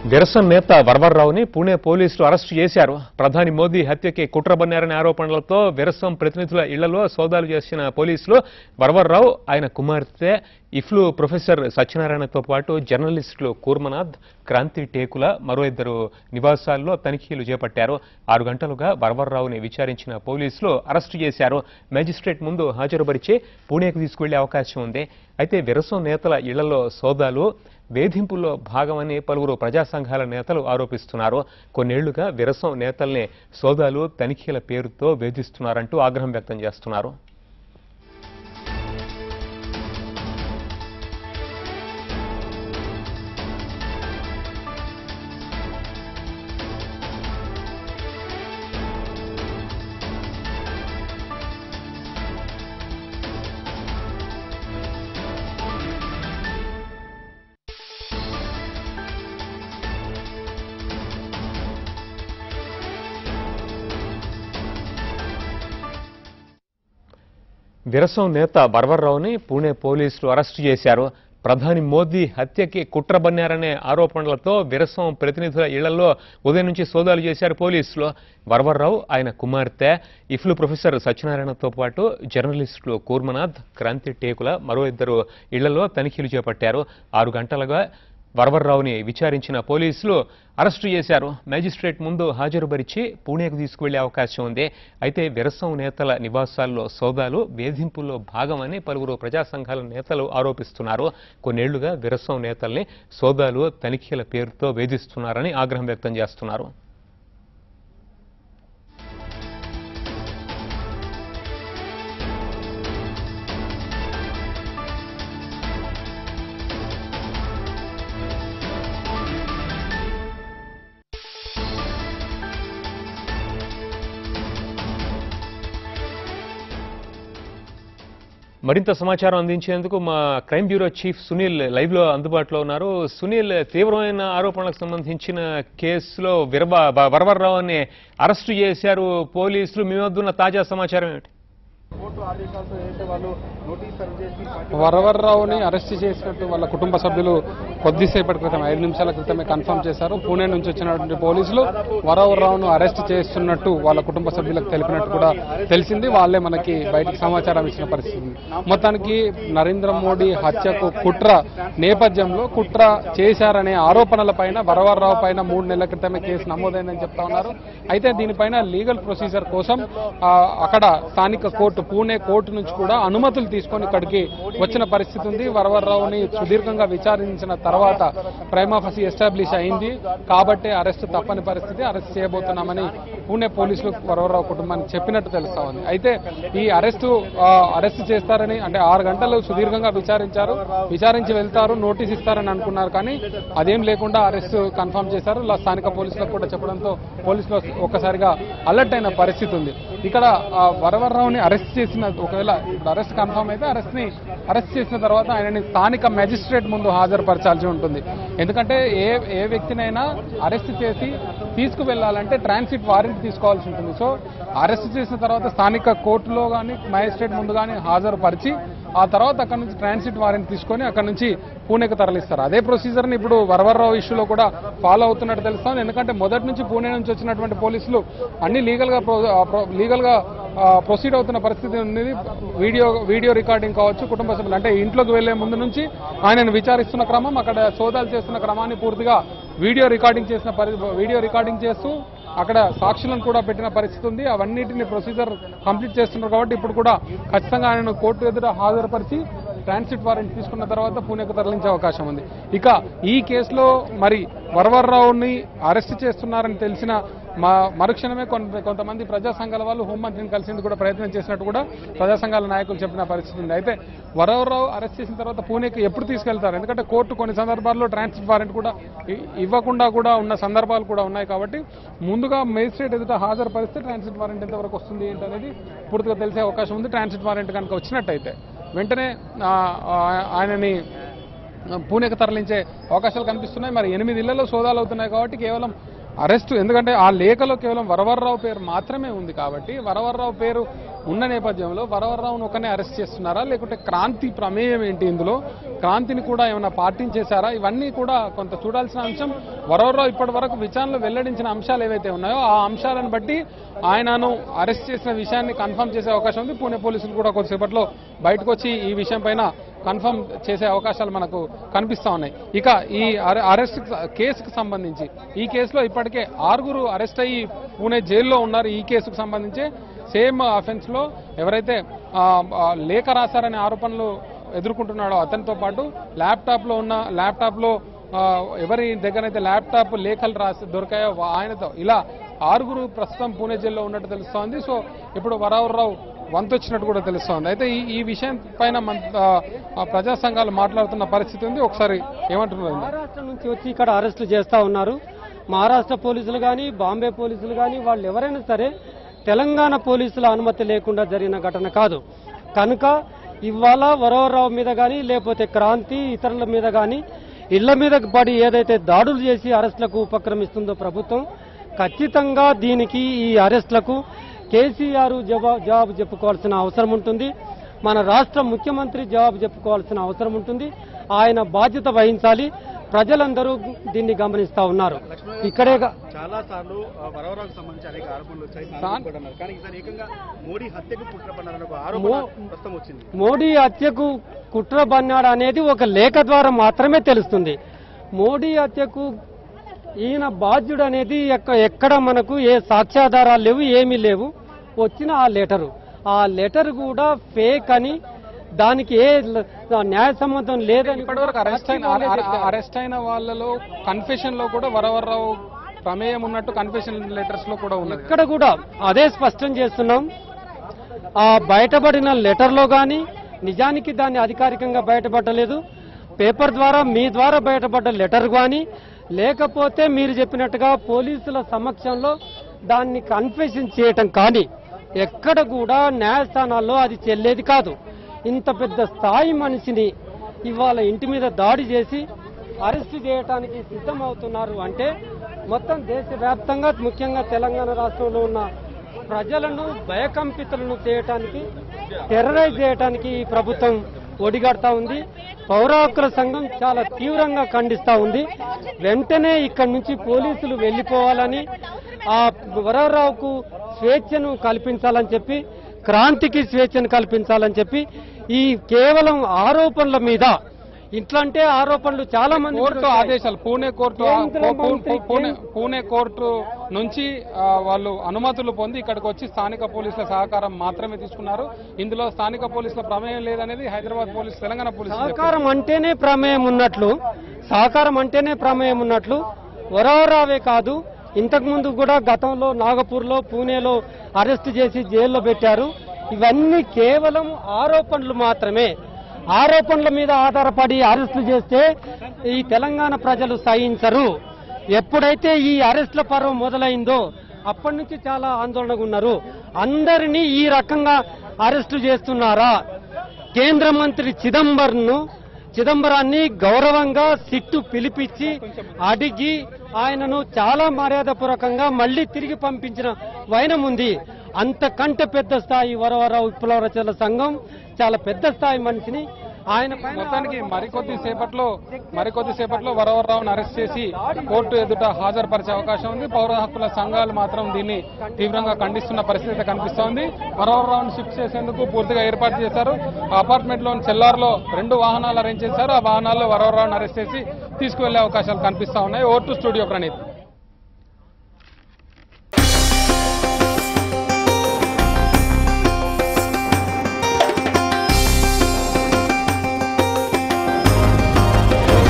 విరసన్ నేత వర్వర్రావుని పూణే పోలీసులు అరెస్టు చేశారు ప్రధాని మోదీ హత్యకి కుట్ర బన్నారనే ఆరోపణలతో విరసం ప్రతినిధుల ఇళ్లలో సోదాలు చేసిన పోలీసులు వర్వర్రావు ఆయన కుమార్తె ఇఫ్లు ప్రొఫెసర్ సత్యనారాయణతో పాటు జర్నలిస్టులు కూర్మనాథ్ క్రాంతి టేకుల మరో ఇద్దరు నివాసాల్లో తనిఖీలు చేపట్టారు ఆరు గంటలుగా వర్వర్రావుని విచారించిన పోలీసులు అరెస్టు చేశారు మేజిస్ట్రేట్ ముందు హాజరుపరిచి పూణేకు తీసుకువెళ్లే అవకాశం ఉంది అయితే విరసం నేతల ఇళ్లలో సోదాలు వేధింపుల్లో భాగమని పలువురు ప్రజా సంఘాల నేతలు ఆరోపిస్తున్నారు కొన్నేళ్లుగా విరసం నేతల్ని సోదాలు తనిఖీల పేరుతో వేధిస్తున్నారంటూ ఆగ్రహం వ్యక్తం చేస్తున్నారు విరసం నేత బర్వర్రావుని పూణే పోలీసులు అరెస్టు చేశారు ప్రధాని మోదీ హత్యకి కుట్ర బన్నారనే ఆరోపణలతో విరసం ప్రతినిధుల ఇళ్లలో ఉదయం నుంచి సోదాలు చేశారు పోలీసులు వర్వర్రావు ఆయన కుమార్తె ఇఫ్లు ప్రొఫెసర్ సత్యనారాయణతో పాటు జర్నలిస్టులు కూర్మనాథ్ క్రాంతి టేకుల మరో ఇద్దరు ఇళ్లలో తనిఖీలు చేపట్టారు ఆరు గంటలుగా వర్వర్రావుని విచారించిన పోలీసులు అరెస్టు చేశారు మేజిస్ట్రేట్ ముందు హాజరుపరిచి పూణేకు తీసుకువెళ్లే అవకాశం ఉంది అయితే విరసం నేతల నివాసాల్లో సోదాలు వేధింపుల్లో భాగమని పలువురు ప్రజా సంఘాల నేతలు ఆరోపిస్తున్నారు కొన్నేళ్లుగా విరసం నేతల్ని సోదాలు తనిఖీల పేరుతో వేధిస్తున్నారని ఆగ్రహం వ్యక్తం చేస్తున్నారు మరింత సమాచారం అందించేందుకు మా crime bureau chief Sunil live లో అందుబాటులో ఉన్నారు సునీల్ తీవ్రమైన ఆరోపణలకు సంబంధించిన కేసులో విరబ వరవర్రావుని అరెస్టు చేశారు పోలీసులు మీ వద్ద ఉన్న తాజా సమాచారం ఏమిటి కోర్టు ఆదేశాలతో ఏదైతే వాళ్ళు నోటీస్ సర్వ్ చేసి పార్టీ వరవర్రావుని అరెస్ట్ చేసినట్టు వాళ్ళ కుటుంబ సభ్యులు కొద్దిసేపటి క్రితం ఐదు నిమిషాల క్రితమే కన్ఫర్మ్ చేశారు పూణే నుంచి వచ్చినటువంటి పోలీసులు వరవర్రావును అరెస్ట్ చేస్తున్నట్టు వాళ్ళ కుటుంబ సభ్యులకు తెలిపినట్టు కూడా తెలిసింది వాళ్ళే మనకి బయటికి సమాచారం ఇచ్చిన పరిస్థితి ఉంది. మొత్తానికి నరేంద్ర మోడీ హత్యకు కుట్ర నేపథ్యంలో కుట్ర చేశారనే ఆరోపణలపైన వరవర్రావు పైన మూడు నెలల క్రితమే కేసు నమోదైందని చెప్తా ఉన్నారు అయితే దీనిపైన లీగల్ ప్రొసీజర్ కోసం ఆ, అక్కడ స్థానిక కోర్టు పూణే కోర్టు నుంచి కూడా అనుమతులు తీసుకొని ఇక్కడికి వచ్చిన పరిస్థితి ఉంది వరవర్రావుని సుదీర్ఘంగా విచారించిన తర్వాత ప్రైమాఫసి ఎస్టాబ్లిష్ అయింది కాబట్టే అరెస్ట్ తప్పని పరిస్థితి అరెస్ట్ చేయబోతున్నామని పూణే పోలీసులు వరవర్రావు కుటుంబానికి చెప్పినట్టు తెలుస్తా ఉంది అయితే ఈ అరెస్టు ఆ, అరెస్ట్ చేస్తారని అంటే ఆరు గంటలు సుదీర్ఘంగా విచారించారు విచారించి వెళ్తారు నోటీస్ ఇస్తారని అనుకున్నారు కానీ అదేం లేకుండా అరెస్ట్ కన్ఫర్మ్ చేశారు ఇలా స్థానిక పోలీసులకు కూడా చెప్పడంతో పోలీసులు ఒక్కసారిగా అలర్ట్ అయిన పరిస్థితి ఉంది ఇక్కడ ఆ, వరవర్రావుని అరెస్ట్ చేసిన ఒకవేళ ఇప్పుడు అరెస్ట్ కన్ఫర్మ్ అయితే అరెస్ట్ ని అరెస్ట్ చేసిన తర్వాత ఆయనని స్థానిక మెజిస్ట్రేట్ ముందు హాజరుపరచాల్సి ఉంటుంది ఎందుకంటే ఏ ఏ వ్యక్తినైనా అరెస్ట్ చేసి తీసుకువెళ్ళాలంటే ట్రాన్సిట్ వారెంట్ తీసుకోవాల్సి ఉంటుంది సో అరెస్ట్ చేసిన తర్వాత స్థానిక కోర్టులో కానీ మ్యాజిస్ట్రేట్ ముందు కానీ హాజరుపరిచి ఆ తర్వాత అక్కడ నుంచి ట్రాన్సిట్ వారెంట్ తీసుకొని అక్కడ నుంచి పూణేకి తరలిస్తారు అదే ప్రొసీజర్ని ఇప్పుడు వరవర్రావు ఇష్యూలో కూడా ఫాలో అవుతున్నట్టు తెలుస్తాం ఎందుకంటే మొదటి నుంచి పూణే నుంచి వచ్చినటువంటి పోలీసులు అన్ని లీగల్గా లీగల్గా ప్రొసీడ్ అవుతున్న పరిస్థితి ఉంది వీడియో వీడియో రికార్డింగ్ కావచ్చు కుటుంబ సభ్యులు అంటే ఇంట్లోకి వెళ్లే ముందు నుంచి ఆయనను విచారిస్తున్న క్రమం అక్కడ సోదాలు చేస్తున్న క్రమాన్ని పూర్తిగా వీడియో రికార్డింగ్ చేసిన పరి వీడియో రికార్డింగ్ చేస్తూ అక్కడ సాక్షులను కూడా పెట్టిన పరిస్థితి ఉంది అవన్నిటిని ప్రొసీజర్ కంప్లీట్ చేస్తున్నారు కాబట్టి ఇప్పుడు కూడా ఖచ్చితంగా ఆయనను కోర్టు ఎదుట హాజరుపరిచి ట్రాన్సిట్ వారెంట్ తీసుకున్న తర్వాత పూణేకు తరలించే అవకాశం ఉంది ఇక ఈ కేసులో మరి వరవర్రావుని అరెస్ట్ చేస్తున్నారని తెలిసిన మా మరుక్షణమే కొంత కొంతమంది ప్రజా సంఘాల వాళ్ళు హోంమంత్రిని కలిసేందుకు కూడా ప్రయత్నం చేసినట్టు కూడా ప్రజా సంఘాల నాయకులు చెప్పిన పరిస్థితి ఉంది అయితే వరవరావు అరెస్ట్ చేసిన తర్వాత పూణేకి ఎప్పుడు తీసుకెళ్తారు ఎందుకంటే కోర్టు కొన్ని సందర్భాల్లో ట్రాన్సిట్ వారెంట్ కూడా ఇ- ఇవ్వకుండా కూడా ఉన్న సందర్భాలు కూడా ఉన్నాయి కాబట్టి ముందుగా మేజిస్ట్రేట్ ఎదుట హాజరుపరిస్తే ట్రాన్సిట్ వారెంట్ ఎంతవరకు వస్తుంది ఏంటి అనేది పూర్తిగా తెలిసే అవకాశం ఉంది ట్రాన్సిట్ వారెంట్ కనుక వచ్చినట్టయితే వెంటనే ఆ, ఆ, ఆయనని పూణేకి తరలించే అవకాశాలు కనిపిస్తున్నాయి మరి ఎనిమిది ఇళ్లలో సోదాలు అవుతున్నాయి కాబట్టి కేవలం అరెస్టు ఎందుకంటే ఆ లేఖలో కేవలం వరవర్రావు పేరు మాత్రమే ఉంది కాబట్టి వరవర్రావు పేరు ఉన్న నేపథ్యంలో వరవరరావును ఒకనే అరెస్ట్ చేస్తున్నారా లేకుంటే క్రాంతి ప్రమేయం ఏంటి ఇందులో క్రాంతిని కూడా ఏమైనా పాటించేశారా ఇవన్నీ కూడా కొంత చూడాల్సిన అంశం వరవరరావు ఇప్పటి వరకు విచారణలో వెల్లడించిన అంశాలు ఏవైతే ఉన్నాయో ఆ అంశాలను బట్టి ఆయనను అరెస్ట్ చేసిన విషయాన్ని కన్ఫర్మ్ చేసే అవకాశం ఉంది పూణె పోలీసులు కూడా కొద్దిసేపట్లో బయటకు వచ్చి ఈ విషయం పైన కన్ఫర్మ్ చేసే అవకాశాలు మనకు కనిపిస్తా ఉన్నాయి ఇక ఈ అరె- అరెస్ట్ కేసుకు సంబంధించి ఈ కేసులో ఇప్పటికే ఆరుగురు అరెస్ట్ అయ్యి పూణె జైల్లో ఉన్నారు ఈ కేసుకు సంబంధించి సేమ్ అఫెన్స్ లో ఎవరైతే ఆ, ఆ, లేఖ రాశారనే ఆరోపణలు ఎదుర్కొంటున్నాడో అతనితో పాటు ల్యాప్టాప్ లో ఉన్న ల్యాప్టాప్ లో ఆ, ఎవరి దగ్గరైతే ల్యాప్టాప్ లేఖలు రాసి దొరికాయో వా- ఆయనతో ఇలా ఆరుగురు ప్రస్తుతం పూణె జైల్లో ఉన్నట్టు తెలుస్తోంది సో ఇప్పుడు వరావరరావు వంతొచ్చినట్టు కూడా తెలుస్తోంది అయితే ఈ ఈ విషయం పైన మన ఆ, ఆ ప్రజా సంఘాలు మాట్లాడుతున్న పరిస్థితి ఉంది ఒకసారి ఏమంటున్నారు మహారాష్ట్ర నుంచి వచ్చి ఇక్కడ అరెస్టులు చేస్తా ఉన్నారు మహారాష్ట్ర పోలీసులు కానీ బాంబే పోలీసులు కానీ వాళ్ళు ఎవరైనా సరే తెలంగాణ పోలీసుల అనుమతి లేకుండా జరిగిన ఘటన కాదు కనుక ఇవాళ వరవరావు మీద కానీ లేకపోతే క్రాంతి ఇతరుల మీద కానీ ఇళ్ల మీద పడి ఏదైతే దాడులు చేసి అరెస్టులకు ఉపక్రమిస్తుందో ప్రభుత్వం ఖచ్చితంగా దీనికి ఈ అరెస్టులకు కేసీఆర్ జవా జవాబు చెప్పుకోవాల్సిన అవసరం ఉంటుంది మన రాష్ట్ర ముఖ్యమంత్రి జవాబు చెప్పుకోవాల్సిన అవసరం ఉంటుంది ఆయన బాధ్యత వహించాలి ప్రజలందరూ దీన్ని గమనిస్తా ఉన్నారు ఇక్కడే గా- చాలా సార్లు వరవరావుకు సంబంధించి అనేక ఆరోపణలు వచ్చాయి సార్- కూడా అన్నారు. కానీ ఈసారి ఏకంగా మోడీ హత్యకు కుట్రపన్నారని ఒక ఆరోపణ మో- ప్రస్తుతం వచ్చింది మోడీ హత్యకు కుట్ర బన్నాడు అనేది ఒక లేఖ ద్వారా మాత్రమే తెలుస్తుంది మోడీ హత్యకు ఈయన బాధ్యుడు అనేది ఎక్క- ఎక్కడ మనకు ఏ సాక్ష్యాధారాలు లేవు ఏమీ లేవు వచ్చిన ఆ లెటరు ఆ లెటర్ కూడా ఫేక్ అని దానికి ఏ ల- న్యాయ సంబంధం లేదని ఇప్పటివరకు అరెస్ట్ అయిన పార్టీ వాళ్ళే చెప్పారు. అరెస్ట్ అయిన వాళ్ళలో కన్ఫెషన్ లో కూడా వరవరరావు ప్రమేయం ఉన్నట్టు కన్ఫెషన్ లెటర్స్ లో కూడా ఉన్నది ఇక్కడ కూడా అదే స్పష్టం చేస్తున్నాం ఆ బయటపడిన లెటర్లో కానీ నిజానికి దాన్ని అధికారికంగా బయటపడలేదు పేపర్ ద్వారా మీ ద్వారా బయటపడ్డ లెటర్ కానీ లేకపోతే మీరు చెప్పినట్టుగా పోలీసుల సమక్షంలో దాన్ని కన్ఫెషన్ చేయటం కానీ ఎక్కడ కూడా న్యాయస్థానాల్లో అది చెల్లేది కాదు ఇంత పెద్ద స్థాయి మనిషిని ఇవాళ ఇంటి మీద దాడి చేసి అరెస్ట్ చేయడానికి సిద్ధమవుతున్నారు అంటే మొత్తం దేశవ్యాప్తంగా ముఖ్యంగా తెలంగాణ రాష్ట్రంలో ఉన్న ప్రజలను భయకంపితులను చేయటానికి టెర్రరైజ్ చేయటానికి ఈ ప్రభుత్వం ఒడిగడతా ఉంది పౌర హక్కుల సంఘం చాలా తీవ్రంగా ఖండిస్తా ఉంది వెంటనే ఇక్కడి నుంచి పోలీసులు వెళ్ళిపోవాలని ఆ వరవరావుకు స్వేచ్ఛను కల్పించాలని చెప్పి క్రాంతికి స్వేచ్ఛను కల్పించాలని చెప్పి ఈ కేవలం ఆరోపణల మీద ఇట్లాంటే ఆరోపణలు చాలా మంది కోర్టు ఆదేశాలు పూణే కోర్టు కేంద్ర పూ- పూ- మంత్రి పూణే పూణే కోర్టు నుంచి ఆ, వాళ్ళు అనుమతులు పొంది ఇక్కడికి వచ్చి స్థానిక పోలీసుల సహకారం మాత్రమే తీసుకున్నారు ఇందులో స్థానిక పోలీసుల ప్రమేయం లేదనేది హైదరాబాద్ పోలీసు తెలంగాణ పోలీసు సహకారం అంటేనే ప్రమేయం ఉన్నట్లు సహకారం అంటేనే ప్రమేయం ఉన్నట్లు వరవరావే కాదు ఇంతకుముందు కూడా గతంలో నాగపూర్లో పూణేలో అరెస్ట్ చేసి జైల్లో పెట్టారు ఇవన్నీ కేవలం ఆరోపణలు మాత్రమే ఆరోపణల మీద ఆధారపడి అరెస్టులు చేస్తే ఈ తెలంగాణ ప్రజలు సహించరు ఎప్పుడైతే ఈ అరెస్టుల పర్వం మొదలైందో అప్పటి నుంచి చాలా ఆందోళనగా ఉన్నారు అందరినీ ఈ రకంగా అరెస్టు చేస్తున్నారా కేంద్ర మంత్రి చిదంబరంను చిదంబరాన్ని గౌరవంగా సిట్టు పిలిపించి అడిగి ఆయనను చాలా మర్యాదపూర్వకంగా మళ్లీ తిరిగి పంపించిన వైనం ఉంది అంతకంటే పెద్ద స్థాయి వరవరావు విప్లవ రచనల సంఘం చాలా పెద్ద స్థాయి మనిషిని ఆయన పైన మొత్తానికి మరికొద్ది సేపట్లో మరికొద్ది సేపట్లో వరవరరావును అరెస్ట్ చేసి కోర్టు ఎదుట హాజరుపరిచే అవకాశం ఉంది పౌర హక్కుల సంఘాలు మాత్రం దీన్ని తీవ్రంగా ఖండిస్తున్న పరిస్థితి అయితే కనిపిస్తోంది వరవరరావును షిఫ్ట్ చేసేందుకు పూర్తిగా ఏర్పాటు చేశారు ఆ అపార్ట్మెంట్ లోని చెల్లార్లో రెండు వాహనాలు అరేంజ్ చేశారు ఆ వాహనాల్లో వరవరరావును అరెస్ట్ చేసి తీసుకువెళ్లే అవకాశాలు కనిపిస్తా ఉన్నాయి ఓటు స్టూడియో ప్రణీత్